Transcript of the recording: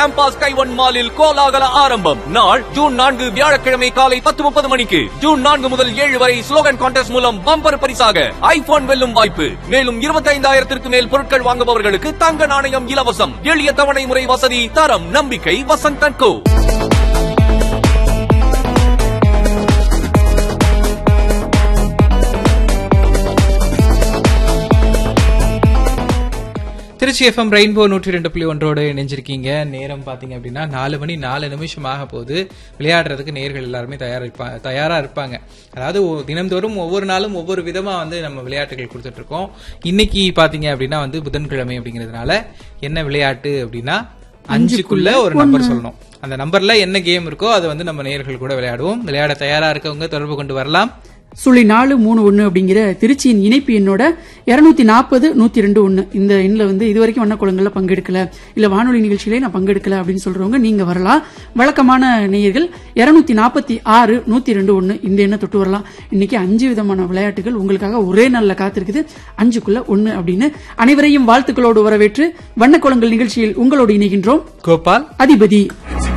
ஆம்பாஸ் கைவன் மாலில் கோலாகல ஆரம்பம் நாள் ஜூன் நான்கு வியாழக்கிழமை காலை பத்து முப்பது மணிக்கு ஜூன் நான்கு முதல் ஏழு வரை ஸ்லோகன் கான்டெஸ்ட் மூலம் பம்பர் பரிசாக ஐபோன் வெல்லும் வாய்ப்பு மேலும் இருபத்தைந்தாயிரத்திற்கு மேல் பொருட்கள் வாங்குபவர்களுக்கு தங்க நாணயம் இலவசம் எளிய தவணை முறை வசதி தரம் நம்பிக்கை வசந்தன் கோ திருச்சி எஃப்எம் ரெயின்போ நூற்றி ரெண்டு புள்ளி ஒன்றோடு இணைஞ்சிருக்கீங்க நேரம் பாத்தீங்க அப்படின்னா நாலு மணி நாலு நிமிஷம் ஆக போது விளையாடுறதுக்கு நேர்கள் எல்லாருமே தயாரா இருப்பா- தயாரா இருப்பாங்க அதாவது ஒ- தினம்தோறும் ஒவ்வொரு நாளும் ஒவ்வொரு விதமா வந்து நம்ம விளையாட்டுகள் கொடுத்துட்டு இருக்கோம் இன்னைக்கு பாத்தீங்க அப்படின்னா வந்து புதன்கிழமை அப்படிங்கிறதுனால என்ன விளையாட்டு அப்படின்னா அஞ்சுக்குள்ள ஒரு நம்பர் சொல்லணும் அந்த நம்பர்ல என்ன கேம் இருக்கோ அதை வந்து நம்ம நேர்கள் கூட விளையாடுவோம் விளையாட தயாரா இருக்கவங்க தொடர்பு கொண்டு வரலாம் சுழி நாலு மூணு ஒன்னு அப்படிங்கிற திருச்சியின் இணைப்பு எண்ணோட இருநூத்தி நாற்பது நூத்தி ரெண்டு ஒன்னு இந்த எண்ணில் வந்து இதுவரைக்கும் வண்ணக்குளங்கள்ல பங்கெடுக்கல இல்ல வானொலி நிகழ்ச்சியிலே நான் பங்கெடுக்கல அப்படின்னு சொல்றவங்க நீங்க வரலாம் வழக்கமான நேயர்கள் இருநூத்தி நாற்பத்தி ஆறு நூத்தி ரெண்டு ஒன்னு இந்த எண்ணை தொட்டு வரலாம் இன்னைக்கு அஞ்சு விதமான விளையாட்டுகள் உங்களுக்காக ஒரே நாள்ல காத்திருக்குது அஞ்சுக்குள்ள ஒன்னு அப்படின்னு அனைவரையும் வாழ்த்துக்களோடு வரவேற்று வண்ணக்குளங்கள் நிகழ்ச்சியில் உங்களோடு இணைகின்றோம் கோபால் அதிபதி